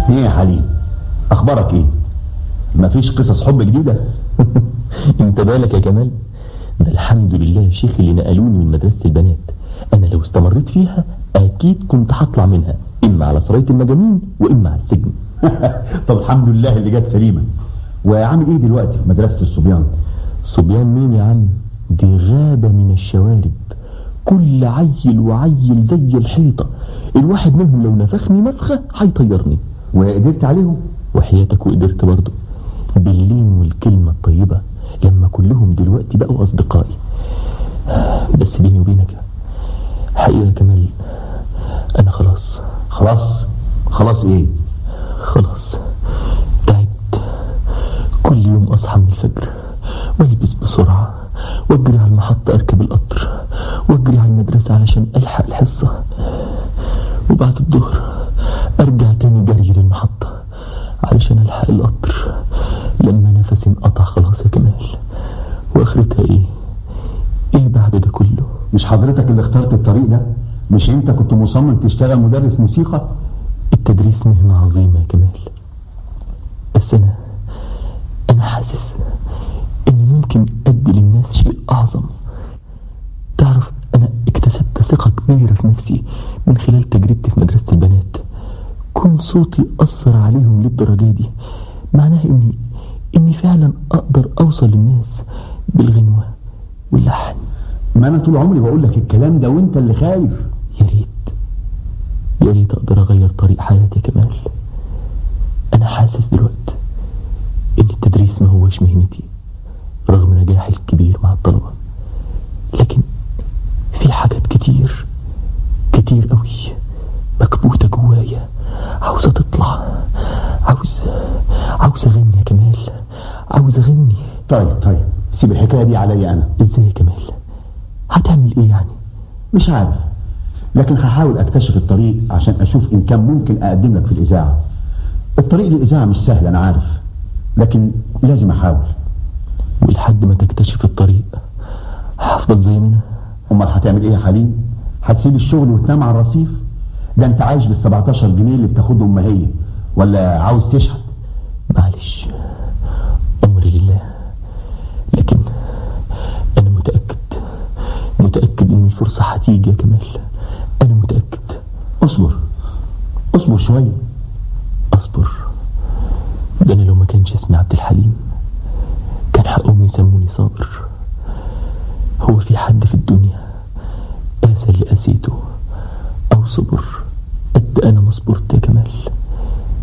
ايه يا حليم اخبارك ايه مفيش قصص حب جديدة انت بالك يا كمال ده الحمد لله يا شيخ اللي نقلوني من مدرسة البنات انا لو استمريت فيها اكيد كنت هطلع منها اما على سراية المجانين واما على السجن طب الحمد لله اللي جت سليمة وعامل ايه دلوقتي في مدرسة الصبيان صبيان مين يا عم دي غابة من الشوارب كل عيل وعيل زي الحيطة الواحد منهم لو نفخني نفخة هيطيرني وقدرت عليهم وحياتك وقدرت برضه باللين والكلمة الطيبة لما كلهم دلوقتي بقوا أصدقائي بس بيني وبينك حقيقة كمال أنا خلاص خلاص خلاص ايه خلاص تعبت كل يوم أصحى من الفجر والبس بسرعة واجري على المحطة أركب القطر واجري على المدرسة علشان ألحق الحصة وبعد الظهر أرجع تاني جري للمحطة علشان ألحق القطر لما نفسي انقطع خلاص يا كمال وآخرتها إيه إيه بعد ده كله مش حضرتك اللي اخترت الطريق ده مش انت كنت مصمم تشتغل مدرس موسيقى التدريس مهنة عظيمة يا كمال بس أنا أنا حاسس إني ممكن أدي للناس شيء أعظم تعرف أنا اكتسبت ثقة كبيرة في نفسي من خلال تجربتي في مدرسة البنات كون صوتي أثر عليهم للدرجة دي معناه إني إني فعلا أقدر أوصل للناس بالغنوة واللحن ما انا طول عمري بقول لك الكلام ده وانت اللي خايف يا ريت يا ريت أقدر أغير طريق حياتي يا كمال أنا حاسس دلوقتي إن التدريس ما هوش مهنتي رغم نجاحي الكبير مع الطلبة لكن في حاجات كتير كتير قوي مكبوتة جوايا عاوزة تطلع عاوز عاوز أغني يا كمال عاوز أغني طيب طيب سيب الحكاية دي عليا انا إزاي يا كمال هتعمل إيه يعني مش عارف لكن هحاول اكتشف الطريق عشان اشوف ان كان ممكن اقدم لك في الاذاعة الطريق للاذاعة مش سهل انا عارف لكن لازم احاول ولحد ما تكتشف الطريق هفضل زي ما أنا امال هتعمل ايه يا حليم هتسيب الشغل وتنام على الرصيف ده انت عايش بال 17 جنيه اللي بتاخدهم ما هي ولا عاوز تشحت معلش أمري لله لكن أنا متأكد متأكد إن الفرصة هتيجي يا كمال أنا متأكد اصبر اصبر شوية أصبر ده أنا لو ما كانش اسمي عبد الحليم كان حقهم يسموني صابر هو في حد في الدنيا قاسى اللي قاسيته أو صبر قد أنا ما صبرت يا كمال